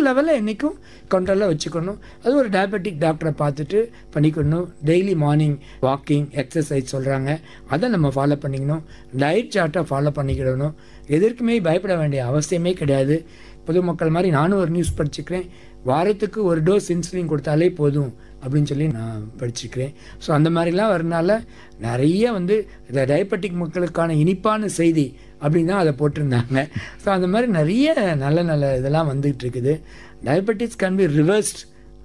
லெவலில் என்றைக்கும் கண்ட்ரோலாக வச்சுக்கணும் அது ஒரு டயபெட்டிக் டாக்டரை பார்த்துட்டு பண்ணிக்கணும் டெய்லி மார்னிங் வாக்கிங் எக்ஸசைஸ் சொல்கிறாங்க அதை நம்ம ஃபாலோ பண்ணிக்கணும் டயட் சார்ட்டை ஃபாலோ பண்ணிக்கிடணும் எதற்குமே பயப்பட வேண்டிய அவசியமே கிடையாது பொதுமக்கள் மாதிரி நானும் ஒரு நியூஸ் படிச்சுக்கிறேன் வாரத்துக்கு ஒரு டோஸ் இன்சுலின் கொடுத்தாலே போதும் அப்படின்னு சொல்லி நான் படிச்சுக்கிறேன் ஸோ அந்த மாதிரிலாம் வரனால நிறைய வந்து இந்த டயபெட்டிக் மக்களுக்கான இனிப்பான செய்தி அப்படின்னு தான் அதை போட்டிருந்தாங்க ஸோ அந்த மாதிரி நிறைய நல்ல நல்ல இதெல்லாம் வந்துகிட்டு இருக்குது டயபெட்டிக்ஸ் கேன் பி ரிவர்ஸ்ட்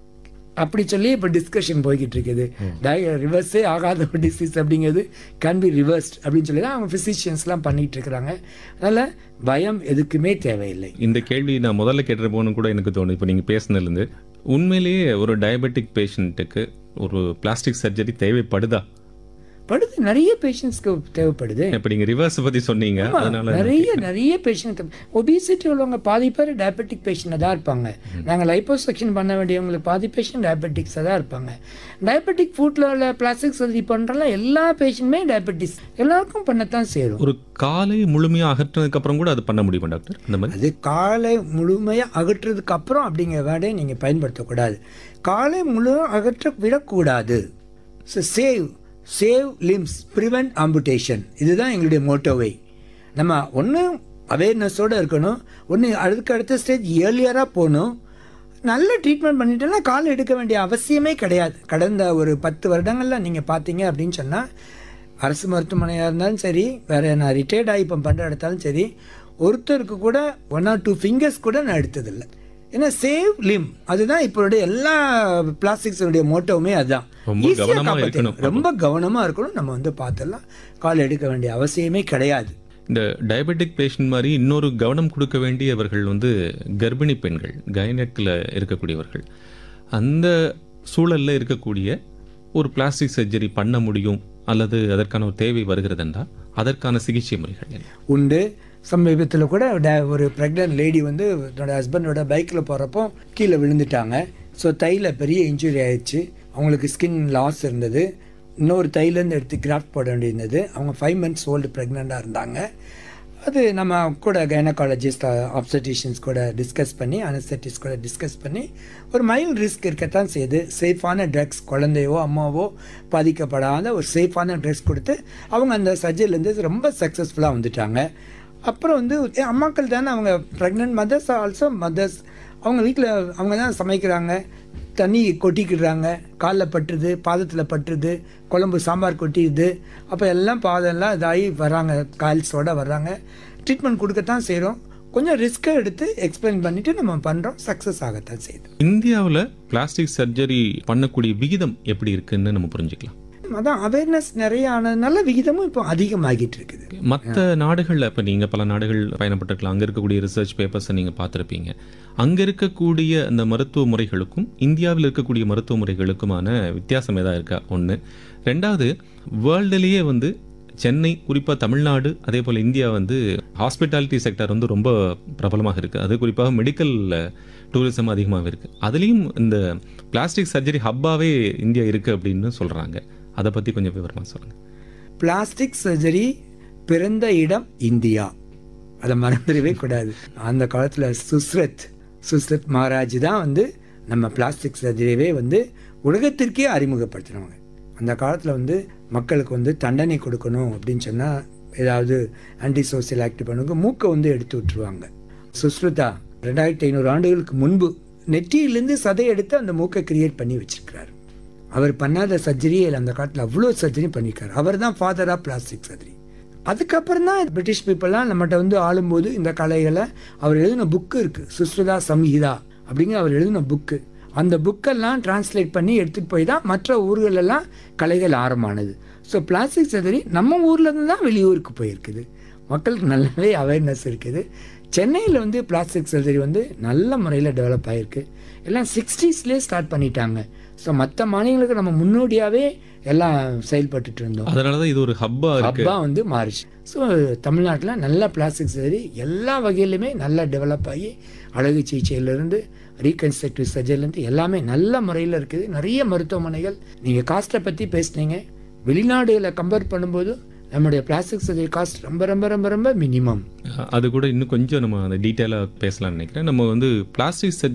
அப்படி சொல்லி இப்போ டிஸ்கஷன் போய்கிட்டு இருக்குது டய ரிவர்ஸே ஆகாத ஒரு டிசீஸ் அப்படிங்கிறது கேன் பி ரிவர்ஸ்ட் அப்படின்னு சொல்லி தான் அவங்க ஃபிசிஷியன்ஸ்லாம் பண்ணிகிட்டு இருக்கிறாங்க அதனால் பயம் எதுக்குமே தேவையில்லை இந்த கேள்வி நான் முதல்ல கேட்டிருப்போன்னு கூட எனக்கு தோணுது இப்போ நீங்கள் பேசுனதுலேருந்து உண்மையிலேயே ஒரு டயபெட்டிக் பேஷண்ட்டுக்கு ஒரு பிளாஸ்டிக் சர்ஜரி தேவைப்படுதா படுது நிறைய பேஷண்ட்ஸ்க்கு தேவைப்படுது இப்போ நீங்கள் ரிவர்ஸ் பற்றி சொன்னீங்க ஆமா, அதனால நிறைய நிறைய பேஷண்ட் ஒபிசிட்டி உள்ளவங்க பாதி பேர் டயபெட்டிக் பேஷண்டாக தான் இருப்பாங்க நாங்கள் லைப்போசெக்ஷன் பண்ண வேண்டியவங்களுக்கு பாதி பேஷண்ட் டயபெட்டிக்ஸாக தான் இருப்பாங்க டயபெட்டிக் ஃபுட்டில் உள்ள பிளாஸ்டிக் சர்ஜரி பண்ணுறலாம் எல்லா பேஷண்ட்டுமே டயபெட்டிஸ் எல்லாருக்கும் பண்ணத்தான் சேரும் ஒரு காலை முழுமையாக அகற்றினதுக்கு அப்புறம் கூட அது பண்ண முடியுமா டாக்டர் அந்த மாதிரி அது காலை முழுமையாக அகற்றுறதுக்கு அப்புறம் அப்படிங்கிற வேர்டை நீங்கள் பயன்படுத்தக்கூடாது காலை முழு அகற்ற விடக்கூடாது so save save limbs prevent amputation இதுதான் எங்களுடைய மோட்டோவை நம்ம ஒன்று அவேர்னஸோடு இருக்கணும் ஒன்று அதுக்கு அடுத்த ஸ்டேஜ் ஏர்லியராக போகணும் நல்ல ட்ரீட்மெண்ட் பண்ணிட்டோம்னா கால் எடுக்க வேண்டிய அவசியமே கிடையாது கடந்த ஒரு பத்து வருடங்களில் நீங்கள் பார்த்தீங்க அப்படின்னு சொன்னால் அரசு மருத்துவமனையாக இருந்தாலும் சரி வேறு நான் ரிட்டையர்ட் ஆகி இப்போ பண்ணுற எடுத்தாலும் சரி ஒருத்தருக்கு கூட ஒன் ஆர் டூ ஃபிங்கர்ஸ் கூட நான் எடுத்ததில்லை ஏன்னா சேவ் லிம் அதுதான் இப்போடைய எல்லா பிளாஸ்டிக்ஸுடைய மோட்டோவுமே அதுதான் ரொம்ப Easy ஆ கவனமா காப்பாத்திடலாம். இருக்கணும். ரொம்ப கவனமாக இருக்கணும் நம்ம வந்து பார்த்துடலாம் கால் எடுக்க வேண்டிய அவசியமே கிடையாது இந்த டயபெட்டிக் பேஷண்ட் மாதிரி இன்னொரு கவனம் கொடுக்க வேண்டியவர்கள் வந்து கர்ப்பிணி பெண்கள் கைனக்கில் இருக்கக்கூடியவர்கள் அந்த சூழல்ல இருக்கக்கூடிய ஒரு பிளாஸ்டிக் சர்ஜரி பண்ண முடியும் அல்லது அதற்கான ஒரு தேவை வருகிறதுண்டா அதற்கான சிகிச்சை முறைகள் என்ன உண்டு சமீபத்தில் கூட ட- ஒரு ப்ரெக்னென்ட் லேடி வந்து என்னோட ஹஸ்பண்டோட பைக்கில் போகிறப்போ கீழே விழுந்துட்டாங்க ஸோ தையில் பெரிய இன்ஜுரி ஆயிடுச்சு அவங்களுக்கு ஸ்கின் லாஸ் இருந்தது இன்னொரு தைலேருந்து எடுத்து கிராஃப்ட் போட வேண்டியிருந்தது அவங்க ஃபைவ் மந்த்ஸ் ஓல்டு ப்ரெக்னெண்ட்டாக இருந்தாங்க அது நம்ம கூட கைனகாலஜிஸ்ட் ஆப்சட்டிஷியன்ஸ் கூட டிஸ்கஸ் பண்ணி அனஸ்தட்டிஸ் கூட டிஸ்கஸ் பண்ணி ஒரு மைல்ட் ரிஸ்க் இருக்கத்தான் செய்யுது சேஃபான ட்ரக்ஸ் குழந்தையோ அம்மாவோ பாதிக்கப்படாத ஒரு சேஃபான ட்ரக்ஸ் கொடுத்து அவங்க அந்த சர்ஜரிலேருந்து ரொம்ப சக்ஸஸ்ஃபுல்லாக வந்துட்டாங்க அப்புறம் வந்து ஏ, அம்மாக்கள் தானே அவங்க ப்ரெக்னென்ட் மதர்ஸ் ஆல்சோ மதர்ஸ் அவங்க வீட்டில் அவங்க தான் சமைக்கிறாங்க தண்ணி கொட்டிக்கிடுறாங்க காலில் பட்டுருது பாதத்தில் பட்டுருது குழம்பு சாம்பார் கொட்டிடுது அப்போ எல்லாம் பாதம்லாம் இதாகி வர்றாங்க கால்ஸோட வர்றாங்க ட்ரீட்மெண்ட் கொடுக்கத்தான் செய்கிறோம் கொஞ்சம் ரிஸ்க்கை எடுத்து எக்ஸ்பிளைன் பண்ணிவிட்டு நம்ம பண்ணுறோம் சக்ஸஸ் ஆகத்தான் செய்யுது இந்தியாவில் பிளாஸ்டிக் சர்ஜரி பண்ணக்கூடிய விகிதம் எப்படி இருக்குன்னு நம்ம புரிஞ்சுக்கலாம் அதான் அவேர்னஸ் நிறைய ஆனதுனால விகிதமும் இப்போ அதிகமாகிட்டு இருக்குது மற்ற நாடுகளில் இப்போ நீங்கள் பல நாடுகள் பயணப்பட்டிருக்கலாம் அங்கே இருக்கக்கூடிய ரிசர்ச் பேப்பர்ஸை நீங்கள் பார்த்துருப்பீங்க அங்கே இருக்கக்கூடிய அந்த மருத்துவ முறைகளுக்கும் இந்தியாவில் இருக்கக்கூடிய மருத்துவ முறைகளுக்குமான வித்தியாசம் ஏதாவது இருக்கா ஒன்று ரெண்டாவது வேர்ல்டுலேயே வந்து சென்னை குறிப்பாக தமிழ்நாடு அதே போல் இந்தியா வந்து ஹாஸ்பிட்டாலிட்டி செக்டர் வந்து ரொம்ப பிரபலமாக இருக்குது அது குறிப்பாக மெடிக்கல் டூரிசம் அதிகமாக இருக்குது அதுலேயும் இந்த பிளாஸ்டிக் சர்ஜரி ஹப்பாவே இந்தியா இருக்குது அப்படின்னு சொல்கிறாங்க அதை பற்றி கொஞ்சம் விவரமாக சொல்லுங்கள் பிளாஸ்டிக் சர்ஜரி பிறந்த இடம் இந்தியா அதை மறந்துடவே கூடாது அந்த காலத்தில் சுஸ்ரத் சுஸ்ரத் மகாராஜ் தான் வந்து நம்ம பிளாஸ்டிக் சர்ஜரியவே வந்து உலகத்திற்கே அறிமுகப்படுத்தினவங்க அந்த காலத்தில் வந்து மக்களுக்கு வந்து தண்டனை கொடுக்கணும் அப்படின்னு சொன்னால் ஏதாவது ஆன்டி சோசியல் ஆக்ட் பண்ணுங்க மூக்கை வந்து எடுத்து விட்டுருவாங்க சுஸ்ருதா ரெண்டாயிரத்தி ஐநூறு ஆண்டுகளுக்கு முன்பு நெற்றியிலேருந்து சதை எடுத்து அந்த மூக்கை கிரியேட் பண்ணி வச்சிருக்கிறாரு அவர் பண்ணாத சர்ஜரியே இல்லை அந்த காலத்தில் அவ்வளோ சர்ஜரி பண்ணியிருக்காரு அவர் தான் ஃபாதர் ஆஃப் பிளாஸ்டிக் சர்ஜரி அதுக்கப்புறம் தான் பிரிட்டிஷ் பீப்புளெலாம் நம்மகிட்ட வந்து ஆளும்போது இந்த கலைகளை அவர் எழுதின புக்கு இருக்குது சுஸ்ருதா சம்ஹிதா அப்படிங்கிற அவர் எழுதின புக்கு அந்த புக்கெல்லாம் டிரான்ஸ்லேட் பண்ணி எடுத்துகிட்டு போய் தான் மற்ற ஊர்களெல்லாம் கலைகள் ஆரம்பமானது ஸோ பிளாஸ்டிக் சர்ஜரி நம்ம ஊர்ல இருந்து தான் வெளியூருக்கு போயிருக்குது மக்களுக்கு நல்லாவே அவேர்னஸ் இருக்குது சென்னையில் வந்து பிளாஸ்டிக் சர்ஜரி வந்து நல்ல முறையில் டெவலப் ஆகிருக்கு எல்லாம் சிக்ஸ்டீஸ்லேயே ஸ்டார்ட் பண்ணிட்டாங்க ஸோ மற்ற மாநிலங்களுக்கு நம்ம முன்னோடியாகவே எல்லாம் செயல்பட்டுட்டு இருந்தோம் அதனால தான் இது ஒரு ஹப்பா இருக்கு ஹப்பா வந்து மாறிச்சு ஸோ தமிழ்நாட்டில் நல்ல பிளாஸ்டிக் சர்ஜரி எல்லா வகையிலுமே நல்லா டெவலப் ஆகி அழகு சிகிச்சையிலேருந்து ரீகன்ஸ்ட்ரக்டிவ் சர்ஜரிலேருந்து எல்லாமே நல்ல முறையில் இருக்குது நிறைய மருத்துவமனைகள் நீங்கள் காஸ்ட்டை பற்றி பேசுனீங்க வெளிநாடுகளை கம்பேர் பண்ணும்போது நம்முடைய பிளாஸ்டிக் சர்ஜரி காஸ்ட் ரொம்ப ரொம்ப ரொம்ப ரொம்ப மினிமம் அது கூட இன்னும் கொஞ்சம் நம்ம அந்த டீட்டெயிலாக பேசலாம்னு நினைக்கிறேன் நம்ம வந்து பிளாஸ்டிக் சர்ஜரி